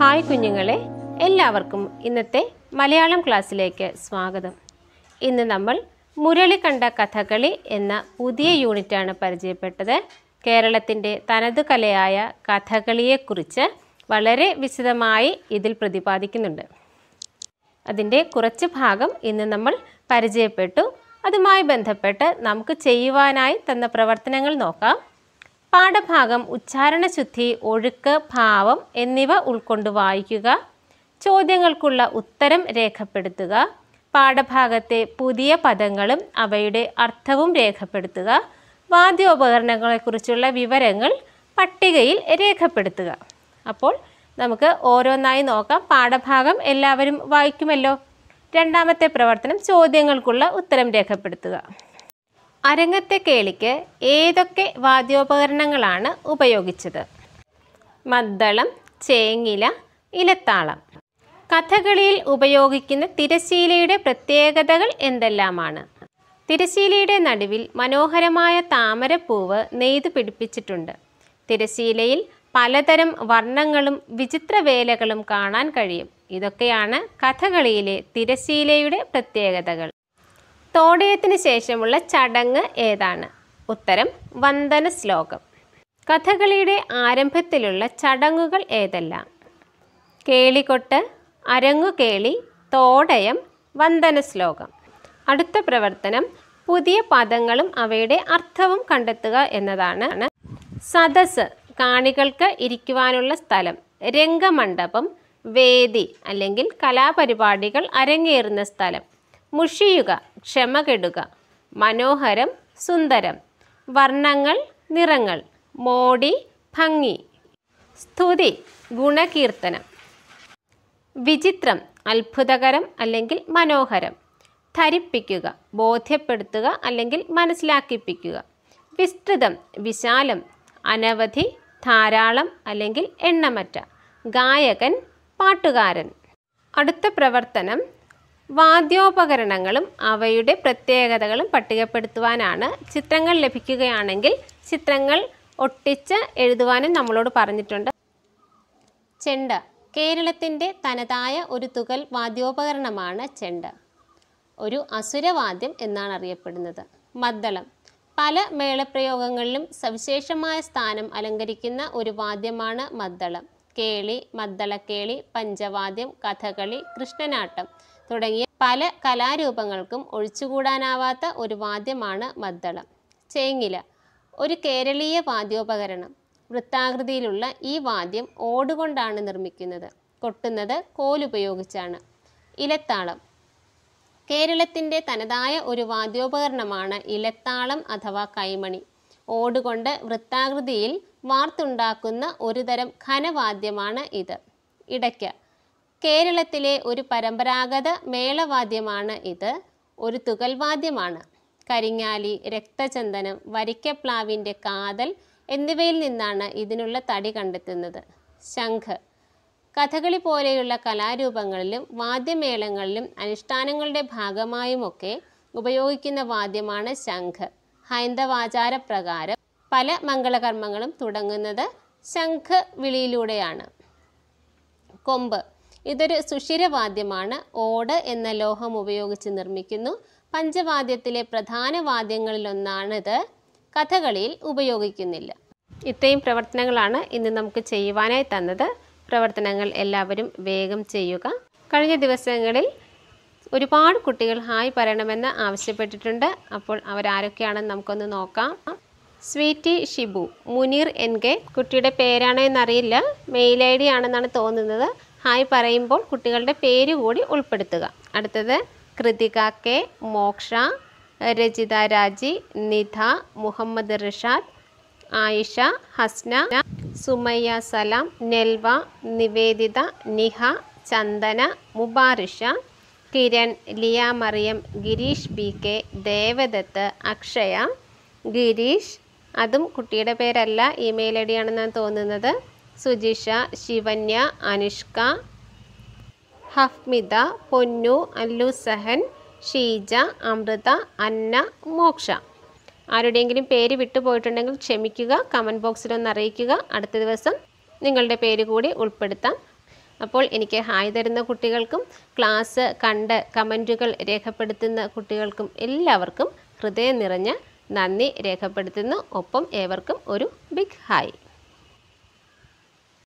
hi കുഞ്ഞുങ്ങളെ എല്ലാവർക്കും ഇന്നത്തെ മലയാളം ക്ലാസ്സിലേക്ക് സ്വാഗതം ഇന്ന് നമ്മൾ മുരളി കണ്ട കഥകളി എന്ന പുതിയ യൂണിറ്റാണ് പരിചയപ്പെട്ടത് കേരളത്തിൻ്റെ തനതു കലയായ കഥകളിയെക്കുറിച്ച് വളരെ വിശദമായി ഇതിൽ പ്രതിപാദിക്കുന്നുണ്ട് അതിൻ്റെ കുറച്ച് ഭാഗം ഇന്ന് നമ്മൾ പരിചയപ്പെട്ടു അതുമായി ബന്ധപ്പെട്ട് നമുക്ക് ചെയ്യുവാനായി തന്ന പ്രവർത്തനങ്ങൾ നോക്കാം പാഠഭാഗം ഉച്ചാരണശുദ്ധി ഒഴുക്ക് ഭാവം എന്നിവ ഉൾക്കൊണ്ട് വായിക്കുക ചോദ്യങ്ങൾക്കുള്ള ഉത്തരം രേഖപ്പെടുത്തുക പാഠഭാഗത്തെ പുതിയ പദങ്ങളും അവയുടെ അർത്ഥവും രേഖപ്പെടുത്തുക വാദ്യോപകരണങ്ങളെക്കുറിച്ചുള്ള വിവരങ്ങൾ പട്ടികയിൽ രേഖപ്പെടുത്തുക അപ്പോൾ നമുക്ക് ഓരോന്നായി നോക്കാം പാഠഭാഗം എല്ലാവരും വായിക്കുമല്ലോ രണ്ടാമത്തെ പ്രവർത്തനം ചോദ്യങ്ങൾക്കുള്ള ഉത്തരം രേഖപ്പെടുത്തുക അരങ്ങത്തെ കേളിക്ക് ഏതൊക്കെ വാദ്യോപകരണങ്ങളാണ് ഉപയോഗിച്ചത് മദ്ദളം ചേങ്ങില ഇലത്താളം കഥകളിയിൽ ഉപയോഗിക്കുന്ന തിരശീലയുടെ പ്രത്യേകതകൾ എന്തെല്ലാമാണ് തിരശീലയുടെ നടുവിൽ മനോഹരമായ താമരപ്പൂവ് നെയ്തു പിടിപ്പിച്ചിട്ടുണ്ട് തിരശീലയിൽ പലതരം വർണ്ണങ്ങളും വിചിത്രവേലകളും കാണാൻ കഴിയും ഇതൊക്കെയാണ് കഥകളിയിലെ തിരശീലയുടെ പ്രത്യേകതകൾ തോടയത്തിന് ശേഷമുള്ള ചടങ്ങ് ഏതാണ് ഉത്തരം വന്ദന ശ്ലോകം കഥകളിയുടെ ആരംഭത്തിലുള്ള ചടങ്ങുകൾ ഏതെല്ലാം കേളികൊട്ട് അരങ്ങുകേളി തോടയം വന്ദന ശ്ലോകം അടുത്ത പ്രവർത്തനം പുതിയ പദങ്ങളും അവയുടെ അർത്ഥവും കണ്ടെത്തുക എന്നതാണ് സദസ് കാണികൾക്ക് ഇരിക്കുവാനുള്ള സ്ഥലം രംഗമണ്ഡപം വേദി അല്ലെങ്കിൽ കലാപരിപാടികൾ അരങ്ങേറുന്ന സ്ഥലം മുഷിയുക ക്ഷമ കെടുക മനോഹരം സുന്ദരം വർണ്ണങ്ങൾ നിറങ്ങൾ മോടി ഭംഗി സ്തുതി ഗുണകീർത്തനം വിചിത്രം അത്ഭുതകരം അല്ലെങ്കിൽ മനോഹരം ധരിപ്പിക്കുക ബോധ്യപ്പെടുത്തുക അല്ലെങ്കിൽ മനസ്സിലാക്കിപ്പിക്കുക വിസ്തൃതം വിശാലം അനവധി ധാരാളം അല്ലെങ്കിൽ എണ്ണമറ്റ ഗായകൻ പാട്ടുകാരൻ അടുത്ത പ്രവർത്തനം വാദ്യോപകരണങ്ങളും അവയുടെ പ്രത്യേകതകളും പട്ടികപ്പെടുത്തുവാനാണ് ചിത്രങ്ങൾ ലഭിക്കുകയാണെങ്കിൽ ചിത്രങ്ങൾ ഒട്ടിച്ച് എഴുതുവാനും നമ്മളോട് പറഞ്ഞിട്ടുണ്ട് ചെണ്ട കേരളത്തിൻ്റെ തനതായ ഒരു തുകൽ വാദ്യോപകരണമാണ് ചെണ്ട ഒരു അസുരവാദ്യം എന്നാണ് അറിയപ്പെടുന്നത് മദ്ദളം പല മേളപ്രയോഗങ്ങളിലും സവിശേഷമായ സ്ഥാനം അലങ്കരിക്കുന്ന ഒരു വാദ്യമാണ് മദ്ദളം കേളി മദ്ദളക്കേളി പഞ്ചവാദ്യം കഥകളി കൃഷ്ണനാട്ടം തുടങ്ങിയ പല കലാരൂപങ്ങൾക്കും ഒഴിച്ചുകൂടാനാവാത്ത ഒരു വാദ്യമാണ് മദ്ദളം ചേങ്ങില ഒരു കേരളീയ വാദ്യോപകരണം വൃത്താകൃതിയിലുള്ള ഈ വാദ്യം ഓടുകൊണ്ടാണ് നിർമ്മിക്കുന്നത് കൊട്ടുന്നത് കോലുപയോഗിച്ചാണ് ഇലത്താളം കേരളത്തിൻ്റെ തനതായ ഒരു വാദ്യോപകരണമാണ് ഇലത്താളം അഥവാ കൈമണി ഓടുകൊണ്ട് വൃത്താകൃതിയിൽ വാർത്തുണ്ടാക്കുന്ന ഒരുതരം ഘനവാദ്യമാണ് ഇത് ഇടയ്ക്ക കേരളത്തിലെ ഒരു പരമ്പരാഗത മേളവാദ്യമാണ് ഇത് ഒരു തുകൽവാദ്യമാണ് കരിങ്ങാലി രക്തചന്ദനം വരിക്കപ്ലാവിൻ്റെ കാതൽ എന്നിവയിൽ നിന്നാണ് ഇതിനുള്ള തടി കണ്ടെത്തുന്നത് ശംഖ് കഥകളി പോലെയുള്ള കലാരൂപങ്ങളിലും വാദ്യമേളങ്ങളിലും അനുഷ്ഠാനങ്ങളുടെ ഭാഗമായുമൊക്കെ ഉപയോഗിക്കുന്ന വാദ്യമാണ് ശംഖ് ഹൈന്ദവാചാരപ്രകാരം പല മംഗളകർമ്മങ്ങളും തുടങ്ങുന്നത് ശംഖ് വിളിയിലൂടെയാണ് കൊമ്പ് ഇതൊരു സുഷിരവാദ്യമാണ് ഓട് എന്ന ലോഹം ഉപയോഗിച്ച് നിർമ്മിക്കുന്നു പഞ്ചവാദ്യത്തിലെ പ്രധാന വാദ്യങ്ങളിലൊന്നാണിത് കഥകളിയിൽ ഉപയോഗിക്കുന്നില്ല ഇത്രയും പ്രവർത്തനങ്ങളാണ് ഇന്ന് നമുക്ക് ചെയ്യുവാനായി തന്നത് പ്രവർത്തനങ്ങൾ എല്ലാവരും വേഗം ചെയ്യുക കഴിഞ്ഞ ദിവസങ്ങളിൽ ഒരുപാട് കുട്ടികൾ ഹായ് പറയണമെന്ന് ആവശ്യപ്പെട്ടിട്ടുണ്ട് അപ്പോൾ അവരാരൊക്കെയാണെന്ന് നമുക്കൊന്ന് നോക്കാം Sweety Shibu Munir N K കുട്ടിയുടെ പേരാണോ എന്നറിയില്ല മെയിൽ ഐ ഡി ആണെന്നാണ് തോന്നുന്നത് ഹായ് പറയുമ്പോൾ കുട്ടികളുടെ പേര് കൂടി ഉൾപ്പെടുത്തുക അടുത്തത് Krithika K Moksha Rajitha Raji Nidha Muhammad Rishad Ayisha Hasna Sumayya Salam Nelva Nivedita Niha Chandana Mubarisha Kiran Liya Mariyam Girish B K Devadath Akshaya Girish അതും കുട്ടിയുടെ പേരല്ല ഇമെയിൽ ഐ ഡി ആണെന്നാണ് തോന്നുന്നത് സുജിഷ ശിവന്യ അനുഷ്ക ഹഫ്മിത പൊന്നു അല്ലു സഹൻ ഷീജ അമൃത അന്ന മോക്ഷ ആരുടെയെങ്കിലും പേര് വിട്ടുപോയിട്ടുണ്ടെങ്കിൽ ക്ഷമിക്കുക കമൻറ്റ് ബോക്സിലൊന്ന് അറിയിക്കുക അടുത്ത ദിവസം നിങ്ങളുടെ പേര് കൂടി ഉൾപ്പെടുത്താം അപ്പോൾ എനിക്ക് ഹായ് തരുന്ന കുട്ടികൾക്കും ക്ലാസ് കണ്ട് കമൻറ്റുകൾ രേഖപ്പെടുത്തുന്ന കുട്ടികൾക്കും എല്ലാവർക്കും ഹൃദയം നിറഞ്ഞ നന്ദി രേഖപ്പെടുത്തുന്നു ഒപ്പം ഏവർക്കും ഒരു ബിഗ് ഹായ്